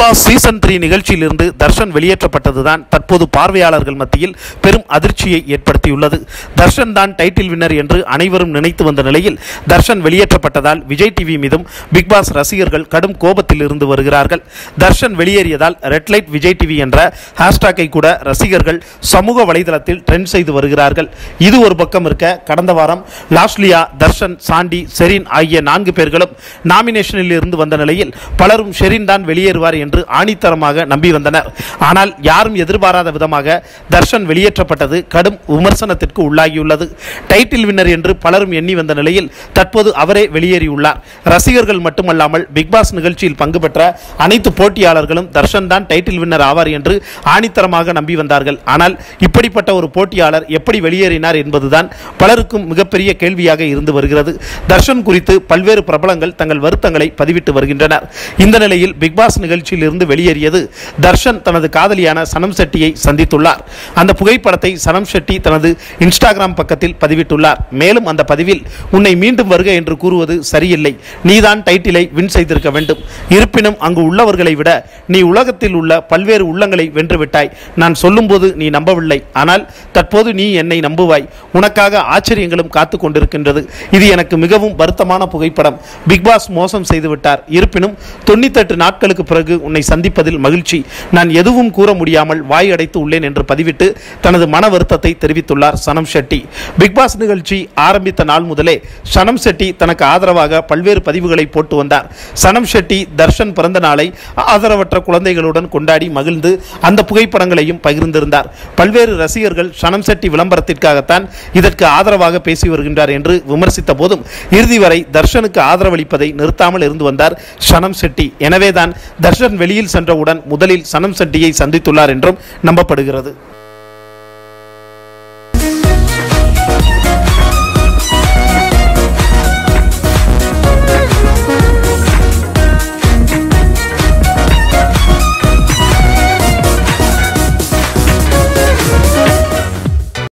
Boss season three நிகழ்ச்சியிலிருந்து தர்ஷன் வெளியேற்றப்பட்டதுதான் தற்போது பார்வையாளர்கள் மத்தியில் பெரும் அதிர்ச்சியை ஏற்படுத்தியுள்ளது தர்ஷன் தான் டைட்டில் வின்னர் என்று அனைவரும் நினைத்து வந்த நிலையில் தர்ஷன் வெளியேற்றப்பட்டதால் விஜய் டிவி மீதும் பிக் பாஸ் ரசிகர்கள் கடும் கோபத்தில் இருந்து வருகிறார்கள் தர்ஷன் வெளியேறியதால் ரெட் லைட் விஜய் டிவி என்ற ஹேஷ்டாக்கை கூட ரசிகர்கள் சமூக வலைதளத்தில் ட்ரெண்ட் செய்து வருகிறார்கள் இது ஒரு பக்கம் இருக்க கடந்த வாரம் லாஸ்லியா தர்ஷன் சாண்டி செரின் ஆகிய நான்கு பேர்களும் நாமினேஷனில் இருந்து வந்த நிலையில் பலரும் ஷெரின் தான் வெளியேறுவார் என்று ஆணித்தரமாக நம்பி வந்தனர் ஆனால் யாரும் எதிர்பாராத விதமாக தர்ஷன் வெளியேற்றப்பட்டது கடும் விமர்சனத்திற்கு உள்ளாகியுள்ளது டைட்டில் வின்னர் என்று பலரும் எண்ணி வந்த நிலையில் தற்போது அவரே வெளியேறியுள்ளார் ரசிகர்கள் மட்டுமல்லாமல் பிக் பாஸ் நிகழ்ச்சியில் பங்கு பெற்ற அனைத்து போட்டியாளர்களும் தர்ஷன் தான் டைட்டில் வின்னர் ஆவார் என்று ஆணித்தரமாக நம்பி வந்தார்கள் ஆனால் இப்படிப்பட்ட ஒரு போட்டியாளர் எப்படி வெளியேறினார் என்பதுதான் பலருக்கும் மிகப்பெரிய கேள்வியாக இருந்து வருகிறது தர்ஷன் குறித்து பல்வேறு பிரபலங்கள் தங்கள் வருத்தங்களை பதிவிட்டு வருகின்றனர் இந்த நிலையில் பிக் பாஸ் நிகழ்ச்சியில் இருந்து வெளியேறியது தர்ஷன் தனது காதலியான சனம் செட்டியை சந்தித்துள்ளார் அந்த புகைப்படத்தை சனம் செட்டி தனது இன்ஸ்டாகிராம் பக்கத்தில் பதிவிட்டுள்ளார் மேலும் அந்த பதிவில் உன்னை மீண்டும் வருக என்று கூறுவது சரியில்லை நீதான் டைட்டிலை வின் செய்திருக்க வேண்டும் இருப்பினும் அங்கு உள்ளவர்களை விட நீ உலகத்தில் உள்ள பல்வேறு உள்ளங்களை வென்றுவிட்டாய் நான் சொல்லும்போது நீ நம்பவில்லை ஆனால் தற்போது நீ என்னை நம்புவாய் உனக்காக ஆச்சரியங்களும் காத்து கொண்டிருக்கின்றது இது எனக்கு மிகவும் வருத்தமான புகைப்படம் பிக் பாஸ் மோசம் செய்துவிட்டார் இருப்பினும் தொண்ணூத்தெட்டு நாட்களுக்கு பிறகு உன்னை சந்திப்பதில் மகிழ்ச்சி நான் எதுவும் கூற முடியாமல் வாய் அடைத்து உள்ளேன் என்று பதிவிட்டு தனது மன வருத்தத்தை தெரிவித்துள்ளார் சனம் ஷெட்டி பிக் பாஸ் நிகழ்ச்சி ஆரம்பித்த நாள் முதலே சனம் ஷெட்டி தனக்கு ஆதரவாக பல்வேறு பதிவுகளை போட்டு வந்தார் சனம் ஷெட்டி தர்ஷன் பிறந்த நாளை ஆதரவற்ற குழந்தைகளுடன் கொண்டாடி மகிழ்ந்து அந்த புகைப்படங்களையும் பகிர்ந்திருந்தார் பல்வேறு ரசிகர்கள் சனம் ஷெட்டி விளம்பரத்திற்காகத்தான் இதற்கு ஆதரவாக பேசி வருகின்றார் என்று விமர்சித்த போதும் இறுதி வரை தர்ஷனுக்கு ஆதரவளிப்பதை நிறுத்தாமல் இருந்து வந்தார் சனம் செட்டி எனவேதான் தர்ஷன் வெளியில் சென்றவுடன் முதலில் சனம் செட்டியை சந்தித்துள்ளார் என்றும் நம்பப்படுகிறது